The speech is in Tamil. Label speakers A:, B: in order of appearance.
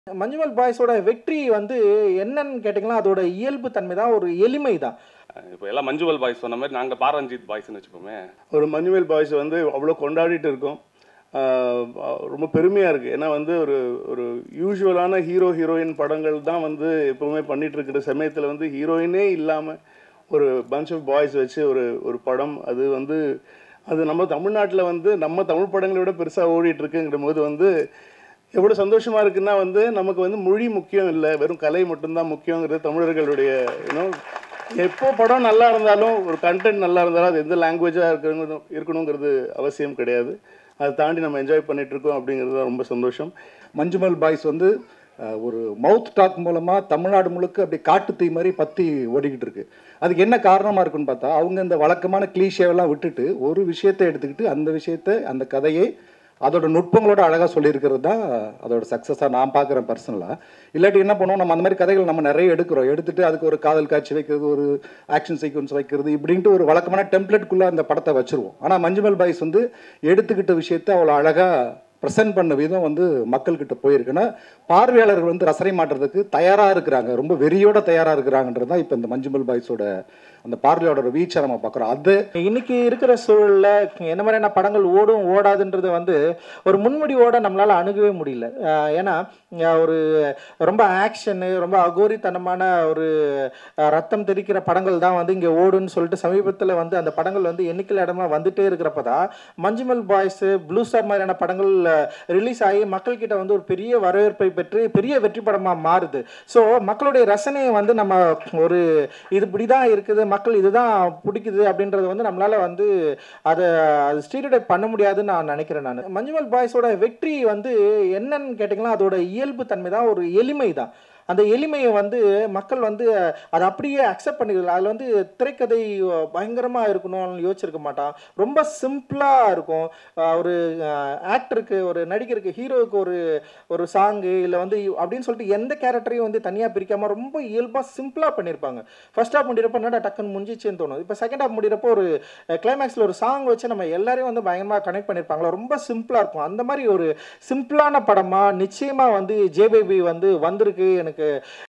A: மஞ்சுமல் பாய்ஸோட வெற்றி வந்து என்னன்னு கேட்டிங்கன்னா அதோட இயல்பு தன்மை தான் ஒரு எளிமை தான்
B: இப்போ எல்லாம் மஞ்சுவல் பாய்ஸ் சொன்ன மாதிரி நாங்கள் பாரஞ்சித் பாய்ஸ்னு வச்சுப்போமே
C: ஒரு மஞ்சுவேல் பாய்ஸ் வந்து அவ்வளோ கொண்டாடிட்டு இருக்கோம் ஆஹ் ரொம்ப பெருமையாக இருக்குது ஏன்னா வந்து ஒரு ஒரு யூஷுவலான ஹீரோ ஹீரோயின் படங்கள் தான் வந்து எப்பவுமே பண்ணிட்டு இருக்கிற சமயத்தில் வந்து ஹீரோயினே இல்லாமல் ஒரு பஞ்ச் ஆஃப் பாய்ஸ் வச்சு ஒரு ஒரு படம் அது வந்து அது நம்ம தமிழ்நாட்டில் வந்து நம்ம தமிழ் படங்களை விட பெருசாக ஓடிட்டு இருக்குங்கிற போது வந்து எவ்வளோ சந்தோஷமா இருக்குன்னா வந்து நமக்கு வந்து மொழி முக்கியம் இல்லை வெறும் கலை மட்டும்தான் முக்கியங்கிறது தமிழர்களுடைய யூனோ எப்போ படம் நல்லா இருந்தாலும் ஒரு கண்டென்ட் நல்லா இருந்தாலும் அது எந்த லாங்குவேஜாக இருக்கணும் இருக்கணுங்கிறது அவசியம் கிடையாது அதை தாண்டி நம்ம என்ஜாய் பண்ணிட்டு இருக்கோம் அப்படிங்கிறது தான் ரொம்ப சந்தோஷம்
D: மஞ்சுமல் பாய்ஸ் வந்து அஹ், ஒரு மவுத் டாக் மூலமாக தமிழ்நாடு முழுக்க அப்படி காட்டு தீ மாதிரி பற்றி ஓடிக்கிட்டு இருக்கு அதுக்கு என்ன காரணமாக இருக்குன்னு பார்த்தா அவங்க இந்த வழக்கமான கிளீஷேவெல்லாம் விட்டுட்டு ஒரு விஷயத்தை எடுத்துக்கிட்டு அந்த விஷயத்தை அந்த கதையை அதோட நுட்பங்களோட அழகாக சொல்லியிருக்கிறது தான் அதோட சக்ஸஸாக நான் பார்க்குறேன் பர்சனலாக இல்லாட்டி என்ன பண்ணுவோம் நம்ம அந்த மாதிரி கதைகள் நம்ம நிறைய எடுக்கிறோம் எடுத்துட்டு அதுக்கு ஒரு காதல் காட்சி வைக்கிறது ஒரு ஆக்ஷன் சீக்வன்ஸ் வைக்கிறது இப்படின்ட்டு ஒரு வழக்கமான டெம்ப்ளேட்குள்ளே அந்த படத்தை வச்சிருவோம் ஆனால் மஞ்சுமல் பாய்ஸ் வந்து எடுத்துக்கிட்ட விஷயத்தை அவ்வளோ அழகாக ப்ரெசென்ட் பண்ண விதம் வந்து மக்கள்கிட்ட போயிருக்குன்னா பார்வையாளர்கள் வந்து ரசனை மாட்டுறதுக்கு தயாராக இருக்கிறாங்க ரொம்ப வெறியோட தயாராக இருக்கிறாங்கன்றது தான் இப்போ இந்த மஞ்சுமல் பாய்ஸோட அந்த பார்வையோட வீச்சை நம்ம பார்க்குறோம் அது
A: இன்னைக்கு இருக்கிற சூழல்ல என்ன மாதிரியான படங்கள் ஓடும் ஓடாதுன்றது வந்து ஒரு முன்முடிவோட நம்மளால அணுகவே முடியல அஹ் ஏன்னா அஹ் ஒரு ரொம்ப ஆக்ஷனு ரொம்ப அகோரித்தனமான ஒரு அஹ் ரத்தம் தெரிக்கிற படங்கள் தான் வந்து இங்கே ஓடுன்னு சொல்லிட்டு சமீபத்தில் வந்து அந்த படங்கள் வந்து எண்ணிக்கையில் இடமா வந்துட்டே இருக்கிறப்ப தான் மஞ்சுமல் பாய்ஸ் ப்ளூ ஸ்டார் மாதிரியான படங்கள் ரிலீஸ் ஆகி மக்கள்கிட்ட வந்து ஒரு பெரிய வரவேற்பை பெற்று பெரிய வெற்றி படமாக மாறுது ஸோ மக்களுடைய ரசனையை வந்து நம்ம ஒரு இது இப்படி தான் இருக்குது மக்கள் இதுதான் பிடிக்குது அப்படின்றது வந்து நம்மளால வந்து அதை அது ஸ்டீரியோடைப் பண்ண முடியாதுன்னு நான் நினைக்கிறேன் நான் மஞ்சுமல் பாய்ஸோட வெற்றி வந்து என்னன்னு கேட்டிங்கன்னா அதோட இயல்பு தன்மை தான் ஒரு எளிமை தான் அந்த எளிமையை வந்து மக்கள் வந்து அதை அப்படியே அக்செப்ட் பண்ணிக்கலாம் அதில் வந்து திரைக்கதை பயங்கரமாக இருக்கணும்னு யோசிச்சிருக்க மாட்டான் ரொம்ப சிம்பிளாக இருக்கும் அஹ் ஒரு ஆக்டருக்கு ஒரு நடிகருக்கு ஹீரோவுக்கு ஒரு ஒரு சாங்கு இல்லை வந்து அப்படின்னு சொல்லிட்டு எந்த கேரக்டரையும் வந்து தனியாக பிரிக்காமல் ரொம்ப இயல்பாக சிம்பிளாக பண்ணியிருப்பாங்க ஃபர்ஸ்ட் ஹாஃப் முடிகிறப்ப என்னடா டக்குன்னு முடிஞ்சிச்சுன்னு தோணும் இப்போ செகண்ட் ஹாஃப் முடிகிறப்போ ஒரு கிளைமேக்ஸில் ஒரு சாங் வச்சு நம்ம எல்லாரையும் வந்து பயங்கரமாக கனெக்ட் பண்ணியிருப்பாங்களா ரொம்ப சிம்பிளாக இருக்கும் அந்த மாதிரி ஒரு சிம்பிளான படமாக நிச்சயமாக வந்து ஜே பேபி வந்து வந்திருக்கு எனக்கு